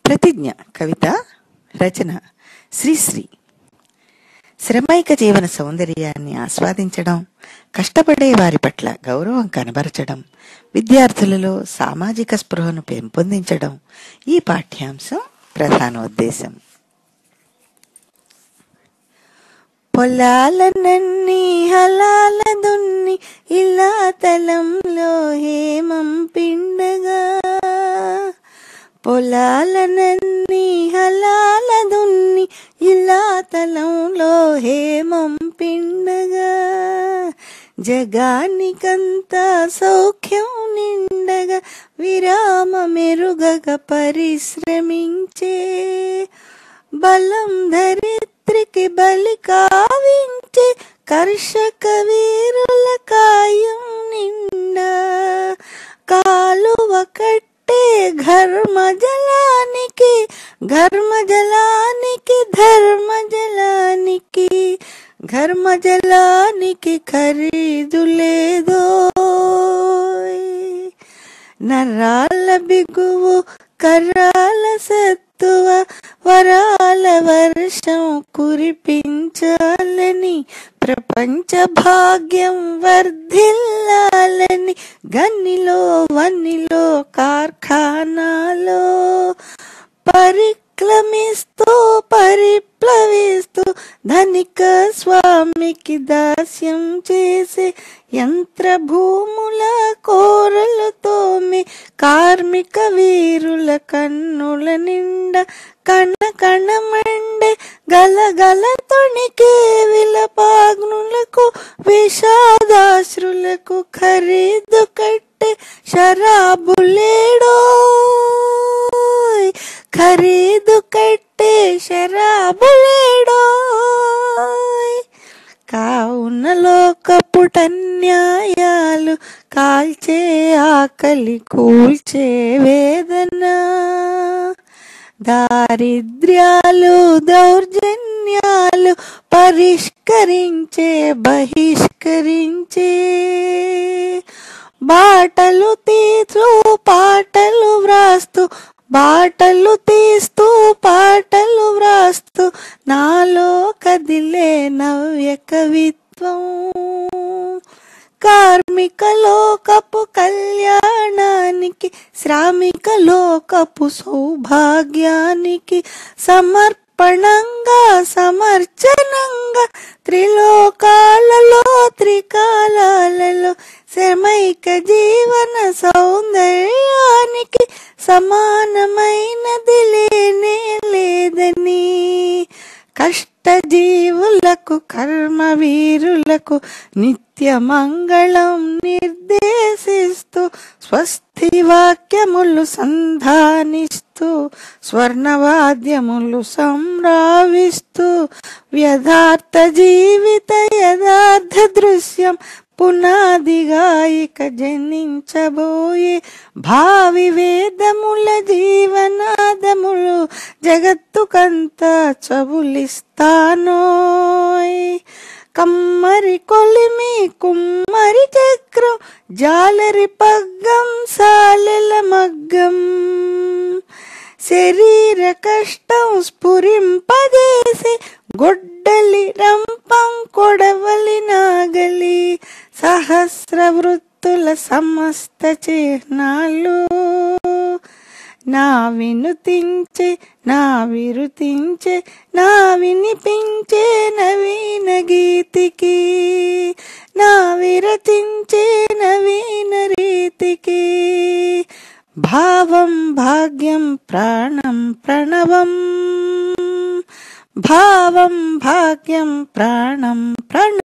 ప్రతిజ్ఞ కవిత రచన శ్రీశ్రీ శ్రమైక జీవన సౌందర్యాన్ని ఆస్వాదించడం కష్టపడే వారి పట్ల గౌరవం కనబరచడం విద్యార్థులలో సామాజిక స్పృహను పెంపొందించడం ఈ పాఠ్యాంశం ప్రధానోద్దేశం పొలాలనన్నీ హలాల దున్ని ఇలా తలంలో హేమం పిండగా పొలాలనన్నీ హలాల దున్ని ఇలా తలంలో హేమం పిండగా జగానికంతా సౌఖ్యం నిండగా విరామ మెరుగగ పరిశ్రమించే బలం ధరిత్రికి బలి కావించే కర్షక వీరుల కాయం నిండా కాలువ కట్టే ఘర్మ జలానికి ఘర్మ జలానికి ధర్మ జలానికి ఘర్మ జలానికి ఖరీదు లేదో నరాల బిగువు కర్రాల సత్తువ వరాల వర్షం కురిపించాలని ప్రపంచ భాగ్యం వర్ధిల్లాలని గనిలో వన్నిలో కార్ఖానాలో పరిక్రమిస్తూ పరిప్లవిస్తూ ధనిక స్వామికి దాస్యం చేసే యంత్ర భూముల కోరలతో మీ కార్మిక వీరుల కన్నుల నిండా కణ కణమండే గల గల తొణికే విలపాగ్నులకు విషాదాశ్రులకు ఖరీదు కట్టే శరాబులేడో ఖరీదు కట్టే శరాబులేడో కావున లోకపుటన్యాయాలు కాల్చే ఆకలి కూల్చే వేదన దారిద్ర్యాలు దౌర్జన్యాలు పరిష్కరించే బహిష్కరించే బాటలు తీస్తూ పాటలు వ్రాస్తూ బాటలు తీస్తూ పాటలు వ్రాస్తూ నాలో కదిలే నవ్య కవిత్వం కార్మిక లోకపు కళ్యాణానికి శ్రామిక లోకపు సౌభాగ్యానికి సమర్పణంగా సమర్చనంగా త్రిలోకాలలో త్రికాలాలలో శ్రమైక జీవన సౌందర్యానికి సమానమైనది లేనే లేదని కష్టజీవులకు కర్మవీరులకు నిత్య మంగళం నిర్దేశిస్తూ స్వస్తి వాక్యములు సంధానిస్తూ స్వర్ణవాద్యములు సంరావిస్తూ వ్యథార్థ జీవిత యథార్థ దృశ్యం పునాదిగా ఇక జనించబోయే భావి వేదముల జీవనాదములు జగత్తుకంతా చబులిస్తానోయ్ కమ్మరి కొలిమి కుమ్మరి చక్రం జాలరి పగ్గం సాలెల మగ్గం శరీర కష్టం స్ఫురింపజేసి గొడ్డలి రంపం కొడవలి నాగలి సహస్ర వృత్తుల సమస్త చిహ్నాలు నా వినుతించే నా విరుతించే నా వినిపించే నవీన గీతికి నా విరచించే నవీన రీతికి భావం భాగ్యం ప్రాణం ప్రణవం భావం భాగ్యం ప్రాణం ప్రణవం